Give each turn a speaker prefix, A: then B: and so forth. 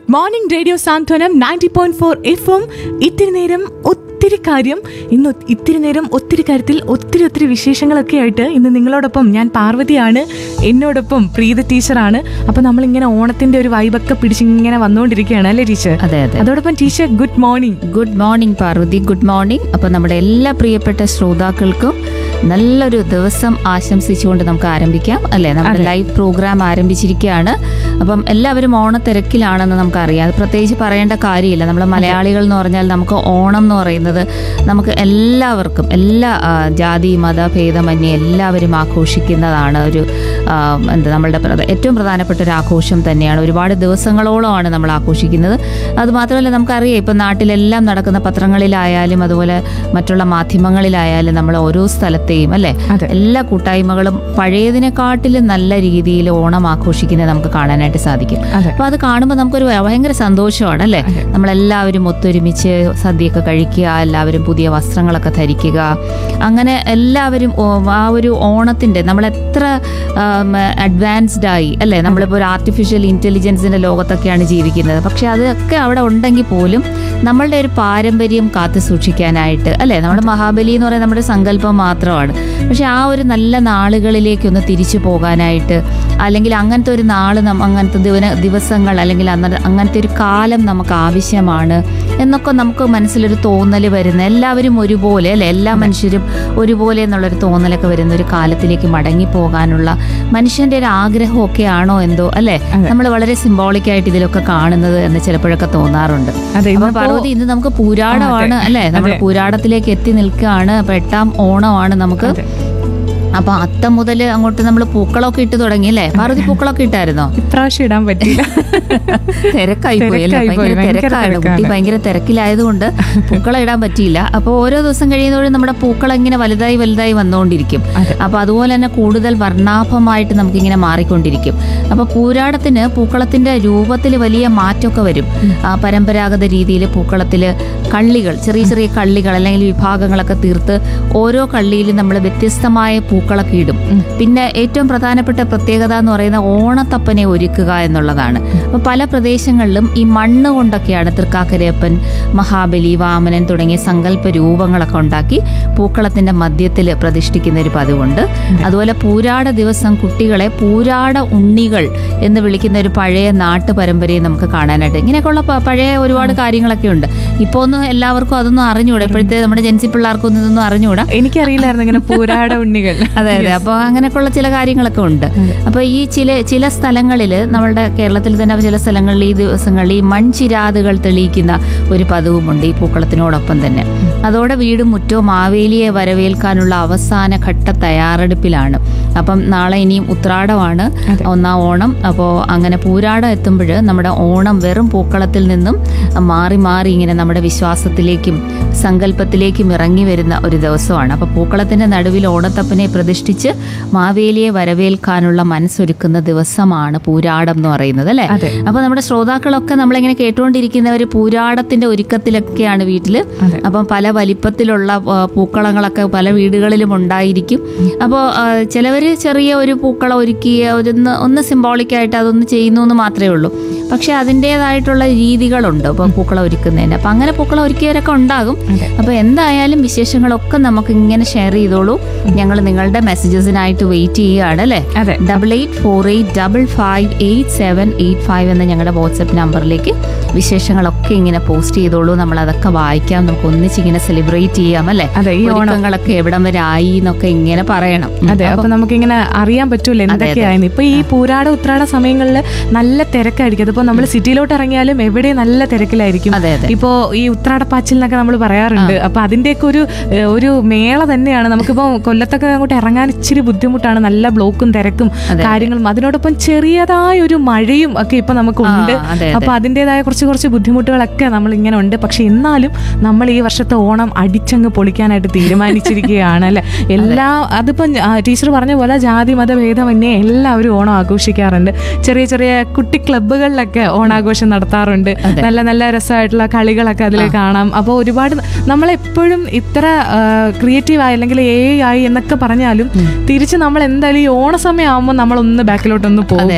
A: Morning radio Santhwanam ninety point four F M ഇത്തിരി നേരം ഒത്തിരി കാര്യം ഇന്ന് ഒ- ഇത്തിരി നേരം ഒത്തിരി കാര്യത്തിൽ ഒത്തിരി ഒത്തിരി വിശേഷങ്ങളൊക്കെ ആയിട്ട് ഇന്ന് നിങ്ങളോടൊപ്പം ഞാൻ പാർവതിയാണ് എന്നോടൊപ്പം പ്രീത ടീച്ചറാണ് അപ്പൊ നമ്മളിങ്ങനെ ഓണത്തിന്റെ ഒരു വൈബൊക്കെ പിടിച്ചിങ്ങനെ വന്നുകൊണ്ടിരിക്കുകയാണ് അല്ലേ ടീച്ചർ
B: അതെ അതെ
A: അതോടൊപ്പം teacher good morning
B: good morning Parvathi good morning അപ്പോൾ നമ്മുടെ എല്ലാ പ്രിയപ്പെട്ട ശ്രോതാക്കൾക്കും നല്ലൊരു ദിവസം ആശംസിച്ചുകൊണ്ട് നമുക്ക് ആരംഭിക്കാം അല്ലേ നമ്മുടെ ലൈവ് പ്രോഗ്രാം ആരംഭിച്ചിരിക്കുകയാണ് അപ്പം എല്ലാവരും ഓണത്തിരക്കിലാണെന്ന് നമുക്കറിയാം അത് പ്രത്യേകിച്ച് പറയേണ്ട കാര്യമില്ല നമ്മൾ മലയാളികൾ എന്ന് പറഞ്ഞാൽ നമുക്ക് ഓണം എന്ന് പറയുന്നത് നമുക്ക് എല്ലാവർക്കും എല്ലാ ആ, ജാതി മത ഭേദമന്യേ എല്ലാവരും ആഘോഷിക്കുന്നതാണ് ഒരു ആ, എന്താ നമ്മളുടെ പ്രധ- ഏറ്റവും പ്രധാനപ്പെട്ട ഒരു ആഘോഷം തന്നെയാണ് ഒരുപാട് ദിവസങ്ങളോളമാണ് നമ്മൾ ആഘോഷിക്കുന്നത് അതുമാത്രമല്ല നമുക്കറിയാം ഇപ്പം നാട്ടിലെല്ലാം നടക്കുന്ന പത്രങ്ങളിലായാലും അതുപോലെ മറ്റുള്ള മാധ്യമങ്ങളിലായാലും നമ്മൾ ഓരോ സ്ഥലത്തെയും അല്ലേ
A: അതെ.
B: എല്ലാ കൂട്ടായ്മകളും പഴയതിനെക്കാട്ടിലും നല്ല രീതിയിൽ ഓണം ആഘോഷിക്കുന്നത് നമുക്ക് കാണാനായിട്ട് സാധിക്കും
A: അതെ.
B: അപ്പൊ അത് കാണുമ്പോൾ നമുക്കൊരു ഭയങ്കര സന്തോഷമാണ് അല്ലേ നമ്മളെല്ലാവരും ഒത്തൊരുമിച്ച് സദ്യയൊക്കെ കഴിക്കുക എല്ലാവരും പുതിയ വസ്ത്രങ്ങളൊക്കെ ധരിക്കുക അങ്ങനെ എല്ലാവരും ഓ- ആ ഒരു ഓണത്തിന്റെ നമ്മൾ എത്ര അഡ്വാൻസ്ഡ് ആയി അല്ലേ നമ്മളിപ്പോൾ ഒരു ആർട്ടിഫിഷ്യൽ ഇന്റലിജൻസിന്റെ ലോകത്തൊക്കെയാണ് ജീവിക്കുന്നത് പക്ഷെ അതൊക്കെ അവിടെ ഉണ്ടെങ്കിൽ പോലും നമ്മളുടെ ഒരു പാരമ്പര്യം കാത്തു സൂക്ഷിക്കാനായിട്ട് അല്ലേ നമ്മുടെ മഹാബലി എന്ന് പറയുന്നത് നമ്മുടെ സങ്കല്പം മാത്രമാണ് പക്ഷെ ആ ഒരു നല്ല നാളുകളിലേക്ക് ഒന്ന് തിരിച്ചു പോകാനായിട്ട് അല്ലെങ്കിൽ അങ്ങനത്തെ ഒരു നാള് നം- അങ്ങനത്തെ ദിവന ദിവസങ്ങൾ അല്ലെങ്കിൽ അന്ന- അങ്ങനത്തെ ഒരു കാലം നമുക്ക് ആവശ്യമാണ് എന്നൊക്കെ നമുക്ക് മനസ്സിലൊരു തോന്നൽ വരുന്ന എല്ലാവരും ഒരുപോലെ അല്ലെ എല്ലാ മനുഷ്യരും ഒരുപോലെ എന്നുള്ളൊരു തോന്നലൊക്കെ വരുന്ന ഒരു കാലത്തിലേക്ക് മടങ്ങി പോകാനുള്ള മനുഷ്യന്റെ ഒരു ആഗ്രഹമൊക്കെ ആണോ എന്തോ അല്ലെ നമ്മൾ വളരെ സിംബോളിക് ആയിട്ട് ഇതിലൊക്കെ കാണുന്നത് എന്ന് ചിലപ്പോഴൊക്കെ തോന്നാറുണ്ട്
A: അതെ
B: അപ്പൊ
A: ഇന്നിപ്പോ-
B: പാർവതി ഇന്ന് നമുക്ക് പൂരാടമാണ് അല്ലെ നമ്മൾ പൂരാടത്തിലേക്ക് എത്തി നിൽക്കുകയാണ് അപ്പൊ എട്ടാം ഓണമാണ് നമുക്ക്
A: അതെ.
B: അപ്പൊ അത്തം മുതൽ അങ്ങോട്ട് നമ്മൾ പൂക്കളൊക്കെ ഇട്ട് തുടങ്ങി അല്ലേ പാർവതി പൂക്കളൊക്കെ ഇട്ടായിരുന്നോ
A: ഇപ്രാവശ്യം ഇടാൻ പറ്റില്ല
B: തിരക്കായി പോയി അല്ലേ
A: തിരക്കായി പോയി,
B: ഭയങ്കര
A: ഭയങ്കര
B: തിരക്കാണ് കുട്ടി
A: തിരക്കാണ്.
B: ഭയങ്കര തിരക്കിലായതുകൊണ്ട് പൂക്കളം ഇടാൻ പറ്റിയില്ല അപ്പോൾ ഓരോ ദിവസം കഴിയുന്നതോടെ നമ്മുടെ പൂക്കളം ഇങ്ങനെ വലുതായി വലുതായി വന്നുകൊണ്ടിരിക്കും
A: അതെ.
B: അപ്പോൾ അതുപോലെ തന്നെ കൂടുതൽ വർണ്ണാഭമായിട്ട് നമുക്കിങ്ങനെ മാറിക്കൊണ്ടിരിക്കും അപ്പോൾ പൂരാടത്തിന് പൂക്കളത്തിന്റെ രൂപത്തിൽ വലിയ മാറ്റമൊക്കെ വരും ആ, പരമ്പരാഗത രീതിയിൽ പൂക്കളത്തിൽ കള്ളികൾ ചെറിയ ചെറിയ കള്ളികൾ അല്ലെങ്കിൽ വിഭാഗങ്ങളൊക്കെ തീർത്ത് ഓരോ കള്ളിയിലും നമ്മൾ വ്യത്യസ്തമായ പൂക്കളൊക്കെ ഇടും പിന്നെ ഏറ്റവും പ്രധാനപ്പെട്ട പ്രത്യേകത എന്ന് പറയുന്ന ഓണത്തപ്പനെ ഒരുക്കുക എന്നുള്ളതാണ് അപ്പോൾ പല പ്രദേശങ്ങളിലും ഈ മണ്ണ് കൊണ്ടൊക്കെയാണ് തൃക്കാക്കരയപ്പൻ മഹാബലി വാമനൻ തുടങ്ങിയ സങ്കല്പ രൂപങ്ങളൊക്കെ ഉണ്ടാക്കി പൂക്കളത്തിന്റെ മധ്യത്തിൽ പ്രതിഷ്ഠിക്കുന്ന ഒരു പതിവുണ്ട് അതുപോലെ പൂരാട ദിവസം കുട്ടികളെ പൂരാട ഉണ്ണികൾ എന്ന് വിളിക്കുന്ന ഒരു പഴയ നാട്ടു പരമ്പരയെ നമുക്ക് കാണാനായിട്ട് ഇങ്ങനെയൊക്കെയുള്ള പ- പഴയ ഒരുപാട് കാര്യങ്ങളൊക്കെ ഉണ്ട് ഇപ്പോൾ ഒന്നും എല്ലാവർക്കും അതൊന്നും അറിഞ്ഞുകൂടാ ഇപ്പോഴത്തെ നമ്മുടെ ജെൻസി പിള്ളേർക്കൊന്നും ഇതൊന്നും അറിഞ്ഞുകൂടാ
A: എനിക്കറിയില്ലായിരുന്നു ഇങ്ങനെ പൂരാട ഉണ്ണികൾ
B: അതെ അതെ അപ്പോൾ അങ്ങനെയൊക്കെയുള്ള ചില കാര്യങ്ങളൊക്കെ ഉണ്ട് അപ്പോൾ ഈ ചില ചില സ്ഥലങ്ങളിൽ നമ്മളുടെ കേരളത്തിൽ തന്നെ ചില സ്ഥലങ്ങളിൽ ഈ ദിവസങ്ങളിൽ ഈ മൺചിരാതുകൾ തെളിയിക്കുന്ന ഒരു പതിവുമുണ്ട് ഈ പൂക്കളത്തിനോടൊപ്പം തന്നെ അതോടെ വീടും മുറ്റവും മാവേലിയെ വരവേൽക്കാനുള്ള അവസാന ഘട്ട തയ്യാറെടുപ്പിലാണ് അപ്പം നാളെ ഇനിയും ഉത്രാടമാണ് ഒന്നാം ഓണം അപ്പോൾ അങ്ങനെ പൂരാടം എത്തുമ്പോൾ നമ്മുടെ ഓണം വെറും പൂക്കളത്തിൽ നിന്നും മാറി മാറി ഇങ്ങനെ നമ്മുടെ വിശ്വാസത്തിലേക്കും സങ്കല്പത്തിലേക്കും ഇറങ്ങി വരുന്ന ഒരു ദിവസമാണ് അപ്പോൾ പൂക്കളത്തിന്റെ നടുവിൽ ഓണത്തപ്പനെ പ്രതിഷ്ഠിച്ച് മാവേലിയെ വരവേൽക്കാനുള്ള മനസ്സൊരുക്കുന്ന ദിവസമാണ് പൂരാടം എന്ന് പറയുന്നത് അല്ലേ
A: അതെ.
B: അപ്പോൾ നമ്മുടെ ശ്രോതാക്കളൊക്കെ നമ്മളിങ്ങനെ കേട്ടുകൊണ്ടിരിക്കുന്നവർ പൂരാടത്തിന്റെ ഒരുക്കത്തിലൊക്കെയാണ് വീട്ടിൽ
A: അതെ.
B: അപ്പം പല വലിപ്പത്തിലുള്ള ആ, പൂക്കളങ്ങളൊക്കെ പല വീടുകളിലും ഉണ്ടായിരിക്കും അപ്പോൾ ചിലവർ ചെറിയ ഒരു പൂക്കളം ഒരുക്കി ഒന്ന് ഒന്ന് സിംബോളിക്കായിട്ട് അതൊന്ന് ചെയ്യുന്നു എന്ന് മാത്രമേ ഉള്ളൂ പക്ഷെ അതിൻ്റെതായിട്ടുള്ള രീതികളുണ്ട് ഇപ്പോൾ പൂക്കളം ഒരുക്കുന്നതിന് അപ്പം അങ്ങനെ പൂക്കളം ഒരുക്കിയവരൊക്കെ ഉണ്ടാകും
A: അതെ.
B: അപ്പോൾ എന്തായാലും വിശേഷങ്ങളൊക്കെ നമുക്ക് ഇങ്ങനെ ഷെയർ ചെയ്തോളൂ ഞങ്ങൾ നിങ്ങളുടെ മെസ്സേജസിനായിട്ട് വെയിറ്റ് ചെയ്യുകയാണ് അല്ലേ
A: അതെ
B: double eight four eight double five eight seven eight five എന്ന ഞങ്ങളുടെ വാട്സപ്പ് നമ്പറിലേക്ക് വിശേഷങ്ങളൊക്കെ ഇങ്ങനെ പോസ്റ്റ് ചെയ്തോളൂ നമ്മൾ അതൊക്കെ വായിക്കാം നമുക്ക് ഒന്നിച്ച് ഇങ്ങനെ സെലിബ്രേറ്റ് ചെയ്യാം അല്ലേ
A: അതെ ഈ ഓണം
B: ഒരുക്കങ്ങളൊക്കെ എവിടം വരെ ആയി എന്നൊക്കെ ഇങ്ങനെ പറയണം ഉം.
A: അതെ അപ്പൊ നമുക്കിങ്ങനെ അറിയാൻ പറ്റൂല എന്തൊക്കെയായിരുന്നു ഇപ്പൊ ഈ പൂരാട ഉത്രാട സമയങ്ങളിൽ നല്ല തിരക്കായിരിക്കും അതിപ്പോ നമ്മൾ സിറ്റിയിലോട്ട് ഇറങ്ങിയാലും എവിടെ നല്ല തിരക്കിലായിരിക്കും
B: അതെ അതെ
A: ഇപ്പോ ഈ ഉത്രാടപ്പാച്ചിൽ എന്നൊക്കെ നമ്മൾ പറയാറുണ്ട് അപ്പൊ അതിന്റെയൊക്കെ ഒരു ഏഹ്, ഒരു മേള തന്നെയാണ് നമുക്കിപ്പോ കൊല്ലത്തൊക്കെ അങ്ങോട്ട് ഇറങ്ങാൻ ഇച്ചിരി ബുദ്ധിമുട്ടാണ് നല്ല ബ്ലോക്കും തിരക്കും കാര്യങ്ങളും അതിനോടൊപ്പം ചെറിയതായ ഒരു മഴയും ഒക്കെ ഇപ്പൊ നമുക്കുണ്ട്
B: ആ, അതെ,
A: അപ്പൊ അതിൻ്റെതായ കുറച്ച് കുറച്ച് ബുദ്ധിമുട്ടുകളൊക്കെ നമ്മൾ ഇങ്ങനെ ഉണ്ട് പക്ഷെ എന്നാലും നമ്മൾ ഈ വർഷത്തെ ഓണം അടിച്ചങ്ങ് പൊളിക്കാനായിട്ട് തീരുമാനിച്ചിരിക്കുകയാണ് അല്ലെ എല്ലാ അതിപ്പം ടീച്ചർ പറഞ്ഞ പോലെ ജാതി മത ഭേദമന്യേ എല്ലാവരും ഓണം ആഘോഷിക്കാറുണ്ട് ചെറിയ ചെറിയ കുട്ടി ക്ലബ്ബുകളിലൊക്കെ ഓണാഘോഷം നടത്താറുണ്ട് നല്ല നല്ല രസമായിട്ടുള്ള കളികളൊക്കെ അതിൽ കാണാം അപ്പോൾ ഒരുപാട് നമ്മളെപ്പോഴും ഇത്ര ക്രിയേറ്റീവ് ആയി അല്ലെങ്കിൽ എ ആയി എന്നൊക്കെ പറഞ്ഞാലും തിരിച്ച് നമ്മൾ എന്തായാലും ഈ ഓണസമയം ആകുമ്പോൾ നമ്മളൊന്ന് ബാക്കിലോട്ടൊന്ന് പോകും